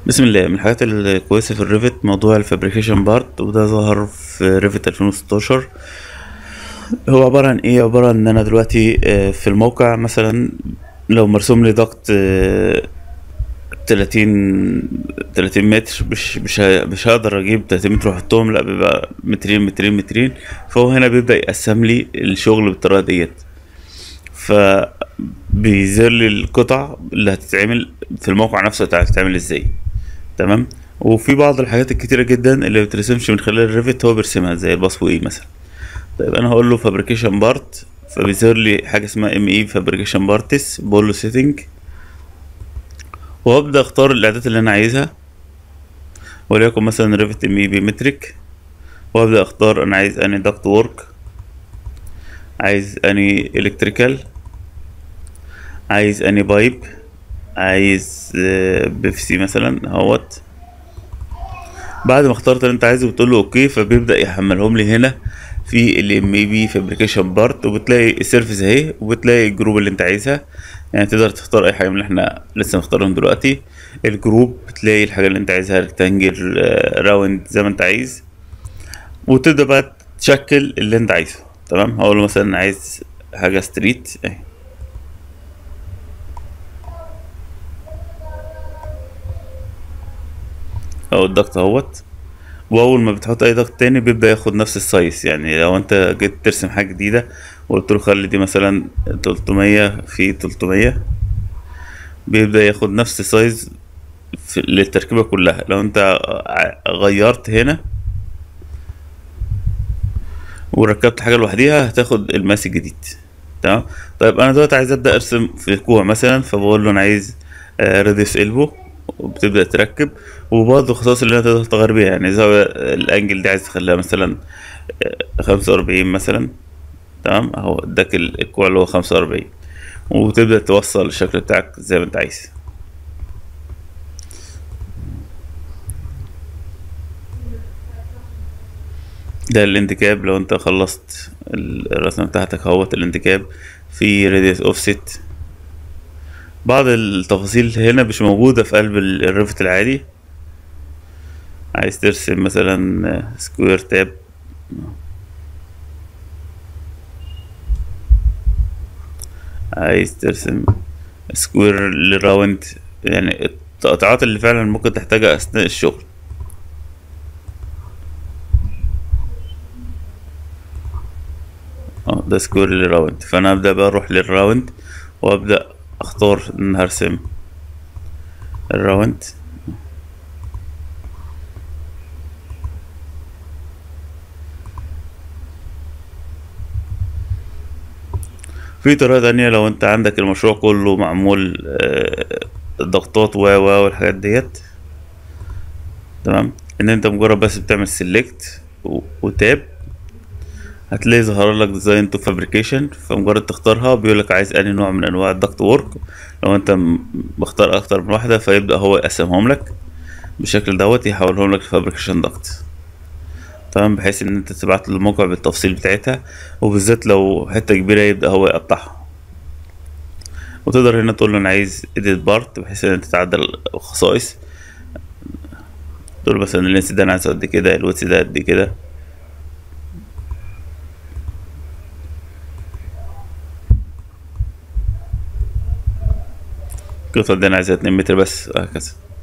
بسم الله من الحاجات الكويسة في الريفت موضوع الفابريكيشن بارت وده ظهر في ريفت 2016 هو عبارة عن ايه عبارة عن ان انا دلوقتي آه، في الموقع مثلا لو مرسوم لي ضغط آه، 30 30 متر مش مش ه- مش هقدر اجيب 30 متر واحطهم لا بيبقى مترين مترين مترين فهو هنا بيبدأ يقسم لي الشغل بالطريقة ديت فبيظهر لي القطع اللي هتتعمل في الموقع نفسه هتتعمل ازاي تمام وفي بعض الحاجات الكتيرة جدا اللي بترسمش من خلال الريفت هو بيرسمها زي الباسبو اي مثلا طيب انا هقول له فابريكيشن بارت فبيظهر لي حاجة اسمها ام اي فابريكيشن بارتس بقول له سيتنج وابدا اختار الاعدادات اللي انا عايزها وليكن مثلا ريفت ام اي بيمتريك وابدا اختار انا عايز اني دكت وورك عايز اني الكتريكال عايز اني بايب عايز بي في سي مثلا اهوت بعد ما اخترت اللي انت عايزه بتقول له اوكي فبيبدا يحملهم لي هنا في الام اي بي فابريكيشن بارت وبتلاقي السيرفيس اهي وبتلاقي الجروب اللي انت عايزها يعني تقدر تختار اي حاجه من اللي احنا لسه مختارهم دلوقتي الجروب بتلاقي الحاجه اللي انت عايزها ريكتانجل راوند زي ما انت عايز وتبدا بقى تشكل اللي انت عايزه تمام هقول له مثلا عايز حاجه ستريت اهي او الضغط اهوت واول ما بتحط اي ضغط تاني بيبدا ياخد نفس السايز يعني لو انت جيت ترسم حاجه جديده وقلت له خلي دي مثلا 300 في 300 بيبدا ياخد نفس السايز في للتركيبه كلها لو انت ع- غيرت هنا وركبت حاجه لوحديها هتاخد الماس الجديد تمام طيب انا دلوقتي عايز ابدا ارسم في الكوع مثلا فبقول له انا عايز راديوس البو وبتبدا تركب وبرضه الخصائص اللي انت تقدر تغير بيها يعني زاوية الانجل دي عايز تخليها مثلا خمسة وأربعين مثلا تمام اهو اداك ال- الكوع اللي هو خمسة وأربعين وتبدأ توصل الشكل بتاعك زي ما انت عايز ده الانتكاب لو انت خلصت ال- الرسمة بتاعتك اهوت الانتكاب في راديوس اوفست بعض التفاصيل هنا مش موجودة في قلب ال- الريفت العادي عايز ترسم مثلا سكوير تاب عايز ترسم سكوير لراوند يعني التقطيعات اللي فعلا ممكن تحتاجها أثناء الشغل اه ده سكوير للراوند فأنا أبدأ بقى أروح للراوند وأبدأ أختار إن هرسم الراوند في طريقة تانية لو انت عندك المشروع كله معمول آه، ضغطات و و والحاجات ديت تمام ان انت مجرد بس بتعمل سيلكت وتاب هتلاقي ظهر لك ديزاين تو فابريكيشن فمجرد تختارها بيقول لك عايز انهي نوع من انواع الدكت وورك لو انت م- مختار اكتر من واحدة فيبدأ هو يقسمهم لك بالشكل دوت يحولهم لك لفابريكيشن دكت تمام بحيث ان انت تبعت له الموقع بالتفصيل بتاعتها وبالذات لو حتة كبيرة يبدأ هو يقطعها وتقدر هنا تقول له انا عايز edit part بحيث ان انت تعدل الخصائص تقول له مثلا اللينس ده انا عايزه قد كده الويتس ده قد كده القطعة دي انا عايزها 2 متر بس وهكذا